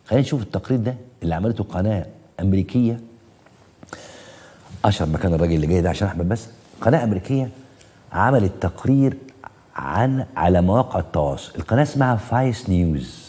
خلينا نشوف التقرير ده اللي عملته قناه امريكيه اشهر مكان الراجل اللي جاي ده عشان احمد بس قناه امريكيه عملت تقرير عن على مواقع التواصل القناه اسمها فايس نيوز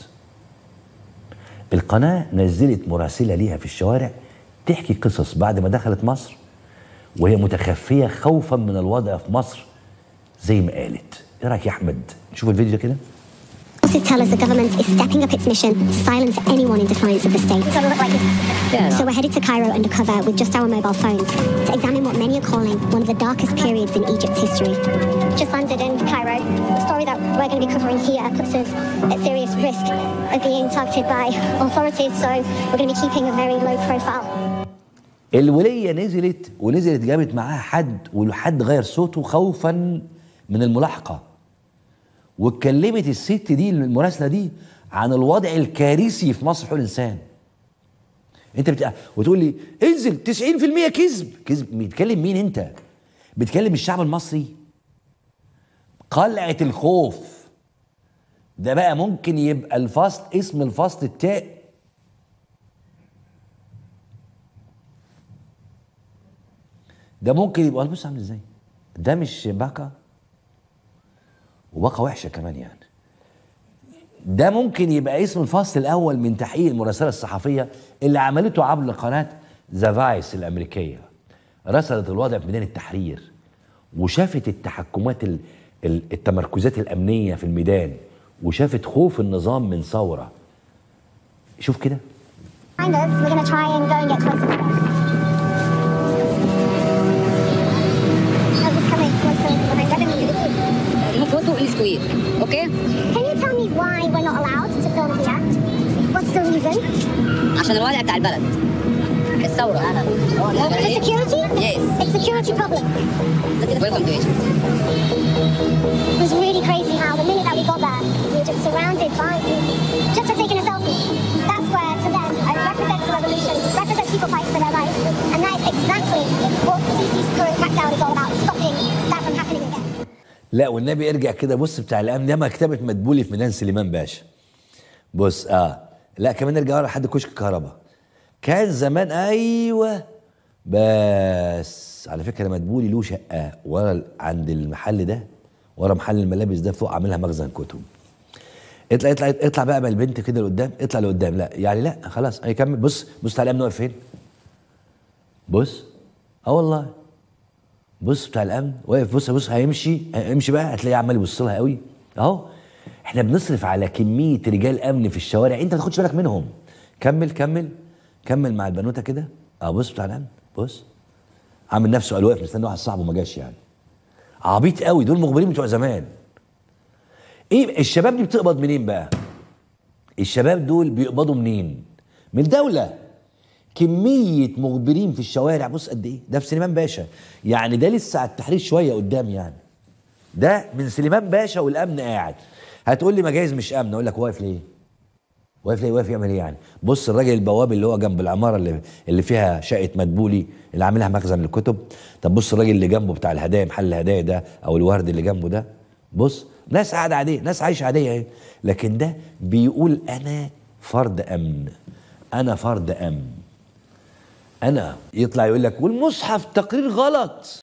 القناه نزلت مراسله ليها في الشوارع تحكي قصص بعد ما دخلت مصر وهي متخفيه خوفا من الوضع في مصر زي ما قالت ايه رايك يا احمد نشوف الفيديو ده كده Sources tell us the government is stepping up its mission to silence anyone in defiance of the state. So we're headed to Cairo undercover with just our mobile phones to examine what many are calling one of the darkest periods in Egypt's history. Just landed in Cairo. The story that we're going to be covering here puts us at serious risk of being targeted by authorities, so we're going to be keeping a very low profile. الولية نزلت ونزلت جابت معاها حد والحد غير صوته خوفا من الملاحقة واتكلمت الست دي المراسلة دي عن الوضع الكارثي في مصر حول الإنسان انت بت... وتقول لي انزل 90% كذب كذب بيتكلم مين انت بتكلم الشعب المصري قلعة الخوف ده بقى ممكن يبقى الفصل اسم الفصل التاء ده ممكن يبقى بص عامل ازاي ده مش باقة وباقة وحشة كمان يعني ده ممكن يبقى اسم الفصل الاول من تحقيق المراسله الصحفيه اللي عملته عبر قناه ذا فايس الامريكيه رصدت الوضع في ميدان التحرير وشافت التحكمات ال- ال- التمركزات الامنيه في الميدان وشافت خوف النظام من ثوره شوف كده Behind us, we're going to try and go and get closer to them. How's this coming? What's going behind us? المفروض تو سكوير اوكي Can you tell me why we're not allowed to film here? What's the reason? عشان الوضع بتاع البلد الثوره The security? Yes. It's security problem. ويلكم تو ايجيبت It was really crazy how the minute that we got there, we were just surrounded by people just for taking a selfie. That square to them represents the revolution, represents people fighting for their rights. And that is exactly what CC's current crackdown is all about, stopping that from happening again. لا والنبي ارجع كده بص بتاع الامن ده مكتبه مدبولي في ميدان سليمان باشا بص اه لا كمان ارجع ورا لحد كشك الكهرباء كان زمان ايوه بس على فكره مدبولي له شقه ورا ال- عند المحل ده ورا محل الملابس ده فوق عاملها مخزن كتب اطلع اطلع اطلع بقى مع البنت كده لقدام اطلع لقدام لا يعني لا خلاص هيكمل بص بص بتاع الامن واقف فين بص اه والله بص بتاع الامن واقف بص بص هيمشي هيمشي بقى هتلاقيه عمال يبص لها قوي اهو احنا بنصرف على كميه رجال امن في الشوارع انت ما تاخدش بالك منهم كمل كمل كمل مع البنوته كده اه بص بتاع الامن بص عامل نفسه قال واقف مستني واحد صاحبه ما جاش يعني عبيط قوي دول مخبرين بتوع زمان ايه الشباب دي بتقبض منين بقى الشباب دول بيقبضوا منين من الدوله كمية مخبرين في الشوارع بص قد ايه ده في سليمان باشا يعني ده لسه على التحرير شوية قدام يعني ده من سليمان باشا والامن قاعد هتقول لي مجاز مش امن اقول لك واقف ليه واقف ليه واقف يعمل ايه يعني بص الراجل البواب اللي هو جنب العماره اللي اللي فيها شقه مدبولي اللي عاملها مخزن للكتب طب بص الراجل اللي جنبه بتاع الهدايا محل الهدايا ده او الورد اللي جنبه ده بص ناس قاعده عاديه ناس عايشه عاديه اهي لكن ده بيقول انا فرد امن انا فرد امن انا يطلع يقول لك والمصحف تقرير غلط